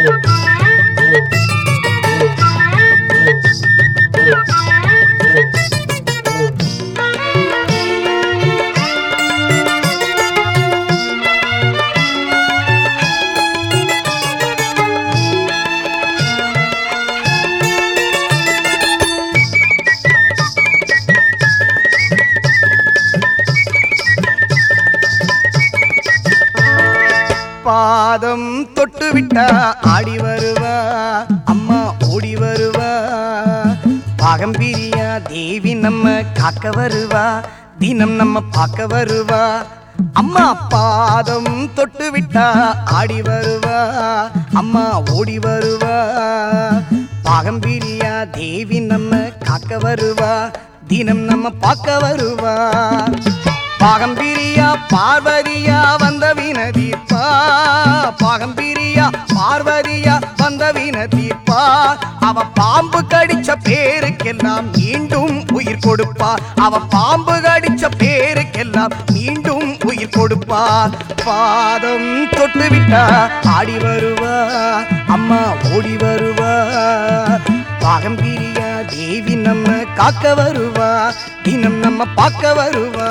பாதம் தொட்டு விட்டா ஆடி வருவா அம்மா ஓடி வருவா பாகம்பிரியா தேவி நம்ம காக்க வருவா தினம் நம்ம பார்க்க வருவா அம்மா பாதம் தொட்டு விட்டா ஆடி வருவா அம்மா ஓடி வருவா பாகம்பிரியா தேவி நம்ம காக்க வருவா தினம் நம்ம பார்க்க வருவா பாகம்பிரியா பார்வதியா வந்த வினதீப்பா பாகம்பிரியா பார்வதியா வந்த வினதீப்பா அவ பாம்பு கடிச்ச பேருக்கெல்லாம் மீண்டும் உயிர் கொடுப்பா அவ பாம்பு கடிச்ச பேருக்கெல்லாம் மீண்டும் உயிர் கொடுப்பா பாதம் தொட்டு விட்டா ஆடி வருவா அம்மா ஓடி வருவா பாகம்பிரியா தேவி நம்ம காக்க வருவா தினம் நம்ம பார்க்க வருவா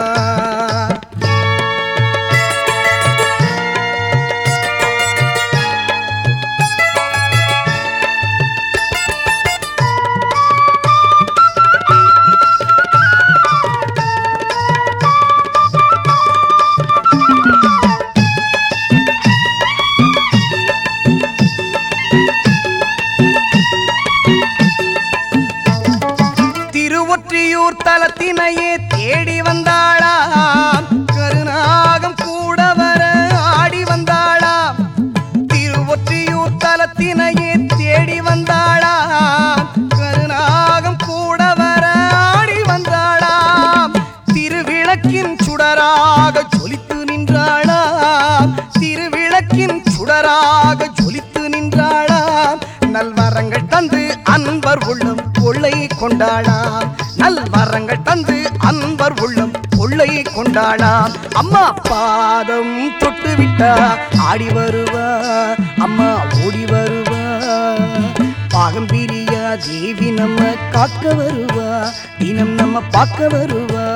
திருவொற்றியூர் தலத்தினையே தேடி வந்தாளாம் கருநாகம் கூட வர ஆடி வந்தாளாம் திருவொற்றியூர் தலத்தினையே தேடி வந்தாளாம் கருநாகம் கூட வர ஆடி வந்தாளாம் திருவிளக்கின் சுடராக ஜொலித்து நின்றாளாம் திருவிளக்கின் சுடராக ஜொலித்து நின்றாளாம் நல்வரங்கள் தந்து அன்பர் உள்ளம் கொள்ளை கொண்டாளாம் நல்வரங்கள் தந்து அன்பர் உள்ளம் கொள்ளை கொண்டாளாம் அம்மா பாதம் தொட்டு விட்டா ஆடி வருவா அம்மா ஓடி வருவா பாகம்பிரியா தேவி நம்ம காக்க வருவா தினம் நம்ம பார்க்க வருவா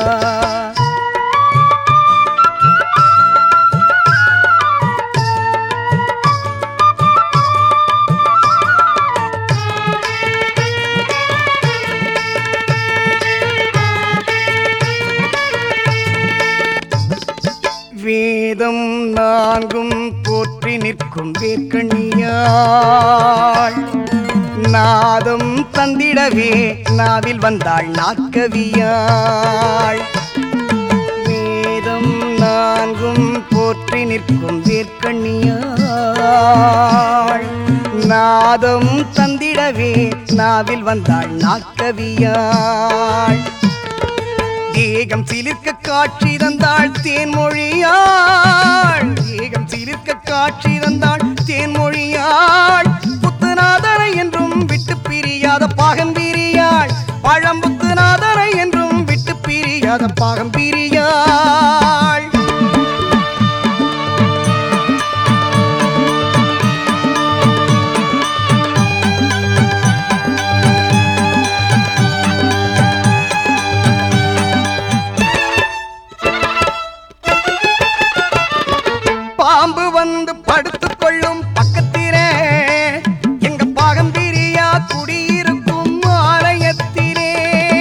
வேதம் நான்கும் போற்றி நிற்கும் வேர்க்கண்ணியாள் நாதம் தந்திடவே நாவில் வந்தாள் நாக்கவியாள் வேதம் நான்கும் போற்றி நிற்கும் வேர்க்கண்ணியாள் நாதம் தந்திடவே நாவில் வந்தாள் நாக்கவியாள் ஏகம் சிலிர்க்க காட்சி தந்தாள் தேன்மொழியாள் ஏகம் சிலிர்க்க காட்சி தந்தாள் தேன்மொழியாள் புத்துநாதனை என்றும் விட்டு பிரியாத பாகம் பிரியாள் பழம்புத்துநாதனை என்றும் விட்டு பிரியாத பாகம் பிரியாள் பாம்பு வந்து படுத்துக் கொள்ளும் பக்கத்திலே எங்க பாகம்பிரியா குடியிருக்கும் ஆலயத்திலே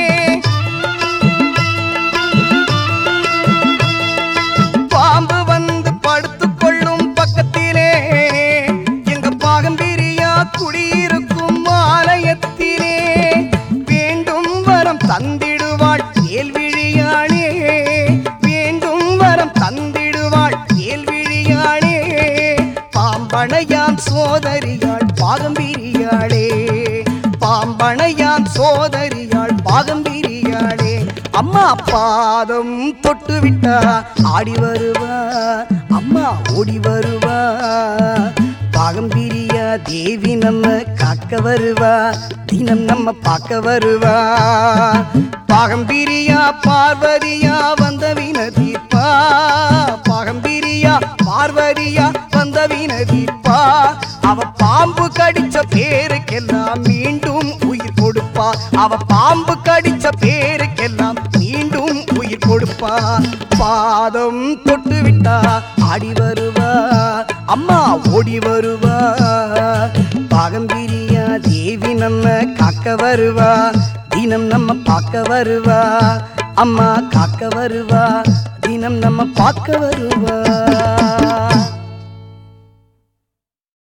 பாம்பு வந்து படுத்துக் கொள்ளும் பக்கத்திலே எங்க பாகம்பிரியா குடியிருக்கும் ஆலயத்திலே வேண்டும் வரம் தந்திடுவாள் கேள்விழியாளே வேண்டும் வரம் தந்திடுவாள் கேள்விழியாளே பாம்பனையான் சோதரியாள் பாகம்பிரியாளே பாம்பனையான் சோதரியாள் பாகம்பிரியாளே அம்மா பாதம் தொட்டு விட்டா ஆடி வருவா அம்மா ஓடி வருவா பாகம்பிரியா தேவி நம்ம காக்க வருவா தினம் நம்ம பார்க்க வருவா பாகம்பிரியா பார்வதியா வந்த வினதீப்பா பாகம்பிரியா பார்வதியா வந்த வினதீப்பா அவ பா பாம்பு கடிச்ச பேருக்கெல்லாம் மீண்டும் உயிர் கொடுப்பா அவ பாம்பு கடிச்ச பேருக்கெல்லாம் மீண்டும் உயிர் கொடுப்பா பாதம் தொட்டு விட்டா ஆடி வருவா அம்மா ஓடி வருவா பாகம்பிரியா தேவி நம்ம காக்க வருவா தினம் நம்ம பார்க்க வருவா அம்மா காக்க வருவா தினம் நம்ம பார்க்க வருவா